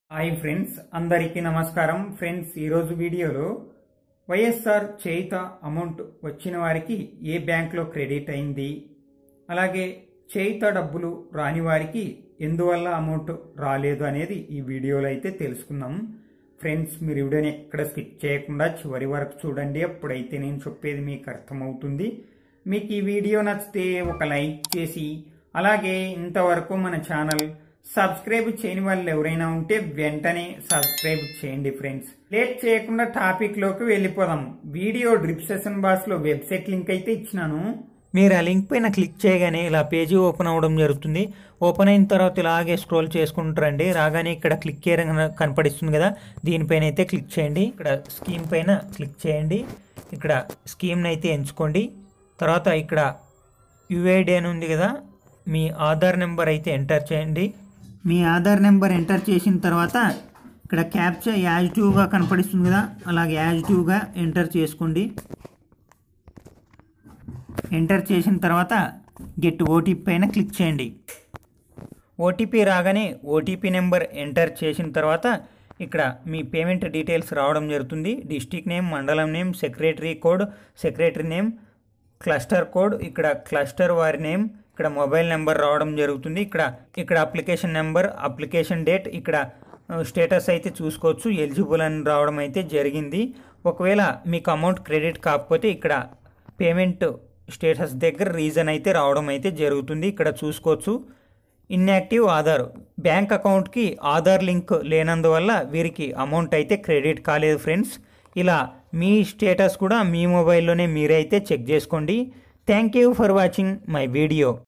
hi friends అందరికీ నమస్కారం friends ఈరోజు వీడియోలో వైఎస్ఆర్ చేయిత అమౌంట్ వచ్చిన వారికి ఏ బ్యాంక్లో క్రెడిట్ అయింది అలాగే చేయిత డబ్బులు రాని వారికి ఎందువల్ల అమౌంట్ రాలేదు అనేది ఈ వీడియోలో అయితే తెలుసుకుందాం ఫ్రెండ్స్ మీరు వీడియోని ఎక్కడ స్కిప్ చేయకుండా చివరి వరకు చూడండి అప్పుడైతే నేను చెప్పేది మీకు అర్థమవుతుంది మీకు ఈ వీడియో నచ్చితే ఒక లైక్ చేసి అలాగే ఇంతవరకు మన ఛానల్ సబ్స్క్రైబ్ చేయని వాళ్ళు ఎవరైనా ఉంటే వెంటనే సబ్స్క్రైబ్ చేయండి ఫ్రెండ్స్ లేట్ చేయకుండా టాపిక్ లోకి వెళ్ళిపోదాం వీడియో డిస్క్రిప్షన్ బాక్స్ లో వెబ్సైట్ లింక్ అయితే ఇచ్చినాను మీరు ఆ లింక్ పైన క్లిక్ చేయగానే ఇలా పేజీ ఓపెన్ అవ్వడం జరుగుతుంది ఓపెన్ అయిన తర్వాత ఇలాగే స్క్రోల్ చేసుకుంటారండి రాగానే ఇక్కడ క్లిక్ చేయడం కనపడిస్తుంది కదా దీనిపైన అయితే క్లిక్ చేయండి ఇక్కడ స్కీమ్ పైన క్లిక్ చేయండి ఇక్కడ స్కీమ్ని అయితే ఎంచుకోండి తర్వాత ఇక్కడ యుఐడి అని ఉంది కదా మీ ఆధార్ నెంబర్ అయితే ఎంటర్ చేయండి మీ ఆధార్ నెంబర్ ఎంటర్ చేసిన తర్వాత ఇక్కడ క్యాప్చా యాజిటివ్గా కనపడిస్తుంది కదా అలాగే యాజిటివ్గా ఎంటర్ చేసుకోండి ఎంటర్ చేసిన తర్వాత గెట్ ఓటీపీ పైన క్లిక్ చేయండి ఓటీపీ రాగానే ఓటీపీ నెంబర్ ఎంటర్ చేసిన తర్వాత ఇక్కడ మీ పేమెంట్ డీటెయిల్స్ రావడం జరుగుతుంది డిస్టిక్ నేమ్ మండలం name secretary code secretary name cluster code ఇక్కడ క్లస్టర్ వారి నేమ్ ఇక్కడ మొబైల్ నెంబర్ రావడం జరుగుతుంది ఇక్కడ ఇక్కడ అప్లికేషన్ నెంబర్ అప్లికేషన్ డేట్ ఇక్కడ స్టేటస్ అయితే చూసుకోవచ్చు ఎలిజిబుల్ అని రావడం అయితే జరిగింది ఒకవేళ మీకు అమౌంట్ క్రెడిట్ కాకపోతే ఇక్కడ పేమెంట్ స్టేటస్ దగ్గర రీజన్ అయితే రావడం అయితే జరుగుతుంది ఇక్కడ చూసుకోవచ్చు ఇన్యాక్టివ్ ఆధార్ బ్యాంక్ అకౌంట్కి ఆధార్ లింక్ లేనందువల్ల వీరికి అమౌంట్ అయితే క్రెడిట్ కాలేదు ఫ్రెండ్స్ ఇలా మీ స్టేటస్ కూడా మీ మొబైల్లోనే మీరైతే చెక్ చేసుకోండి thank you for watching my video